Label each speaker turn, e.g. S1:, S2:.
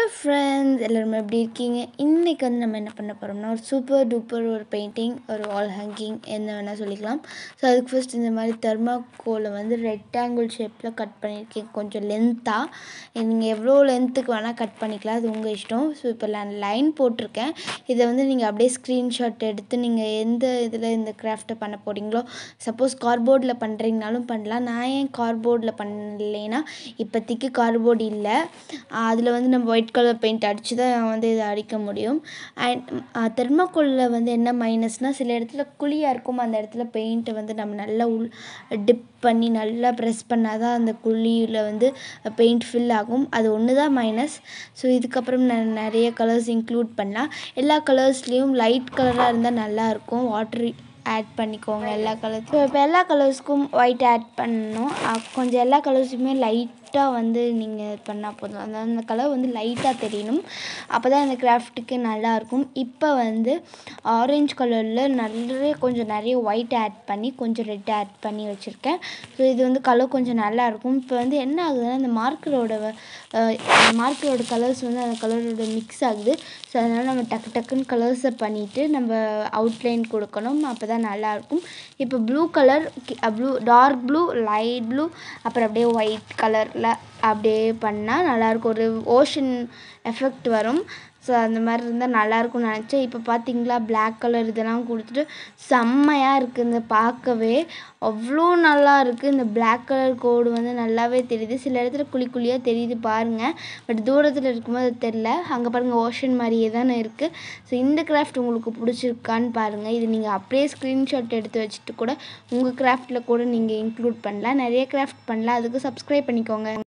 S1: friends எல்லோருமே எப்படி இருக்கீங்க இன்றைக்கி வந்து நம்ம என்ன பண்ண போகிறோம்னா ஒரு சூப்பர் டூப்பர் ஒரு பெயிண்டிங் ஒரு வால் ஹேங்கிங் என்ன வேணால் சொல்லிக்கலாம் ஸோ அதுக்கு ஃபர்ஸ்ட் இந்த மாதிரி தெர்மாக்கோலை வந்து ரெக்டாங்கிள் ஷேப்பில் கட் பண்ணியிருக்கேன் கொஞ்சம் லென்த்தாக நீங்கள் எவ்வளோ லென்த்துக்கு வேணால் கட் பண்ணிக்கலாம் அது உங்கள் இஷ்டம் ஸோ இப்போ நான் லைன் போட்டிருக்கேன் இதை வந்து நீங்கள் அப்படியே ஸ்க்ரீன்ஷாட் எடுத்து நீங்கள் எந்த இதில் இந்த கிராஃப்ட்டை பண்ண போகிறீங்களோ சப்போஸ் கார்போர்டில் பண்ணுறீங்கனாலும் பண்ணலாம் நான் ஏன் கார்போர்டில் பண்ணலைன்னா இப்போதைக்கு கார்போர்டு இல்லை அதில் வந்து நம்ம ஒயிட் கலர் பெயிண்ட் அடித்து தான் வந்து இதை அடிக்க முடியும் அண்ட் தெர்மாக்கோலில் வந்து என்ன மைனஸ்னால் சில இடத்துல குழியாக இருக்கும் அந்த இடத்துல பெயிண்ட்டை வந்து நம்ம நல்லா உள் டிப் பண்ணி நல்லா ப்ரெஸ் பண்ணால் தான் அந்த குழியில் வந்து பெயிண்ட் ஃபில் ஆகும் அது ஒன்று தான் மைனஸ் ஸோ இதுக்கப்புறம் நான் நிறைய கலர்ஸ் இன்க்ளூட் பண்ணலாம் எல்லா கலர்ஸ்லேயும் லைட் கலராக இருந்தால் நல்லாயிருக்கும் வாட்டர் ஆட் பண்ணிக்கோங்க எல்லா கலர்ஸ் ஸோ இப்போ எல்லா கலர்ஸ்க்கும் ஒயிட் ஆட் பண்ணணும் அஹ் கொஞ்சம் எல்லா கலர்ஸுமே லைட்டாக வந்து நீங்கள் பண்ணால் போதும் அந்த அந்த கலர் வந்து லைட்டாக தெரியணும் அப்போ தான் இந்த கிராஃப்ட்டுக்கு நல்லாயிருக்கும் இப்போ வந்து ஆரஞ்சு கலரில் நிறைய கொஞ்சம் நிறைய ஒயிட் ஆட் பண்ணி கொஞ்சம் ரெட் ஆட் பண்ணி வச்சுருக்கேன் ஸோ இது வந்து கலர் கொஞ்சம் நல்லாயிருக்கும் இப்போ வந்து என்ன ஆகுதுன்னா இந்த மார்க்கரோட மார்க்கரோட கலர்ஸ் வந்து அந்த கலரோட மிக்ஸ் ஆகுது ஸோ அதனால் நம்ம டக்கு டக்குன்னு கலர்ஸை பண்ணிவிட்டு நம்ம அவுட்லைன் கொடுக்கணும் அப்போ தான் நல்லாயிருக்கும் இப்போ blue colour blue dark blue light blue அப்புறம் அப்படியே ஒயிட் கலரில் அப்படியே பண்ணால் நல்லாயிருக்கும் ஒரு ஓஷன் எஃபெக்ட் வரும் ஸோ அந்த மாதிரி இருந்தால் நல்லாயிருக்கும்னு நினச்சேன் இப்போ பார்த்தீங்களா பிளாக் கலர் இதெல்லாம் கொடுத்துட்டு செம்மையாக இருக்குது இந்த பார்க்கவே அவ்வளோ நல்லா இருக்குது இந்த பிளாக் கலர் கோடு வந்து நல்லாவே தெரியுது சில இடத்துல குழி குழியாக தெரியுது பாருங்கள் பட் தூரத்தில் இருக்கும்போது அது தெரில அங்கே பாருங்கள் ஓஷன் மாதிரியே தானே இருக்குது ஸோ இந்த கிராஃப்ட் உங்களுக்கு பிடிச்சிருக்கான்னு பாருங்கள் இது நீங்கள் அப்படியே ஸ்க்ரீன்ஷாட் எடுத்து வச்சுட்டு கூட உங்கள் கிராஃப்டில் கூட நீங்கள் இன்க்ளூட் பண்ணலாம் நிறைய கிராஃப்ட் பண்ணலாம் அதுக்கு சப்ஸ்கிரைப் பண்ணிக்கோங்க